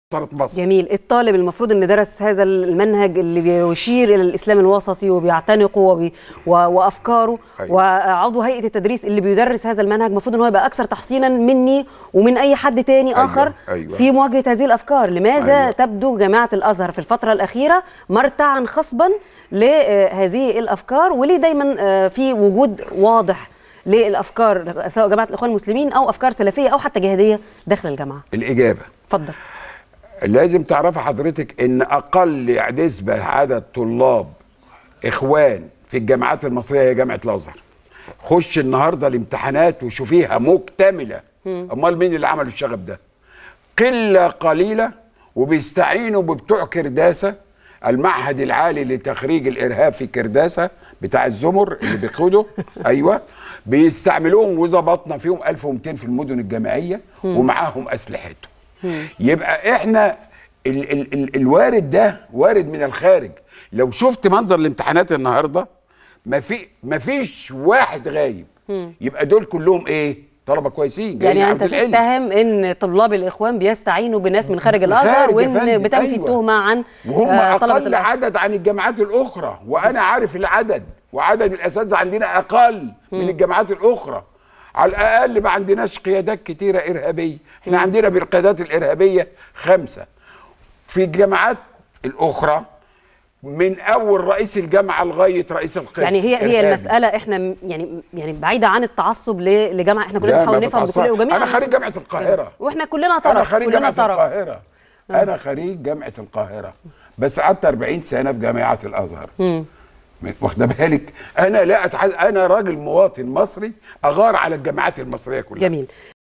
صارت مصر جميل الطالب المفروض ان درس هذا المنهج اللي بيشير الى الاسلام الوسطي وبيعتنقه وبي و... وافكاره أيوة. وعضو هيئه التدريس اللي بيدرس هذا المنهج المفروض ان هو يبقى اكثر تحصينا مني ومن اي حد تاني أيوة، اخر أيوة. في مواجهه هذه الافكار لماذا أيوة. تبدو جامعه الازهر في الفتره الاخيره مرتعا خصبا لهذه الافكار وليه دايما آه، في وجود واضح للافكار سواء جماعه الاخوان المسلمين او افكار سلفيه او حتى جهاديه داخل الجامعه الاجابه اتفضل لازم تعرفي حضرتك ان اقل نسبه عدد طلاب اخوان في الجامعات المصريه هي جامعه الازهر خش النهارده الامتحانات وشوفيها مكتمله امال مين اللي عمل الشغب ده قله قليله وبيستعينوا ببتوع كرداسه المعهد العالي لتخريج الارهاب في كرداسه بتاع الزمر اللي بيقوده ايوه بيستعملوهم وظبطنا فيهم 1200 في المدن الجامعيه ومعاهم اسلحتهم يبقى احنا ال ال ال الوارد ده وارد من الخارج لو شفت منظر الامتحانات النهارده ما في ما فيش واحد غايب يبقى دول كلهم ايه طلبه كويسين جايين يعني من انت عبد العلم. تتهم ان طلاب الاخوان بيستعينوا بناس من خارج من الازهر خارج يا وان فندم، بتنفي أيوة. التهمه عن وهم آه، طلبه اقل الازهر عدد عن الجامعات الاخرى وانا عارف العدد وعدد الاساتذه عندنا اقل من الجامعات الاخرى على الاقل ما عندناش قيادات كتيره ارهابيه احنا عندنا بالقيادات الارهابيه خمسه في الجامعات الاخرى من اول رئيس الجامعه لغايه رئيس القسم يعني هي هي إرهابي. المساله احنا م- يعني يعني بعيده عن التعصب ل- لجامعه احنا كلنا لا، بنحاول ما نفهم بتعصب. بكل وجميع انا خريج جامعه القاهره واحنا كلنا طرف انا خريج كلنا جامعه طرف القاهره انا خريج جامعه القاهره بس قعدت 40 سنه في جامعه الازهر واخده بالك انا لا أتعز... انا راجل مواطن مصري اغار على الجامعات المصريه كلها جميل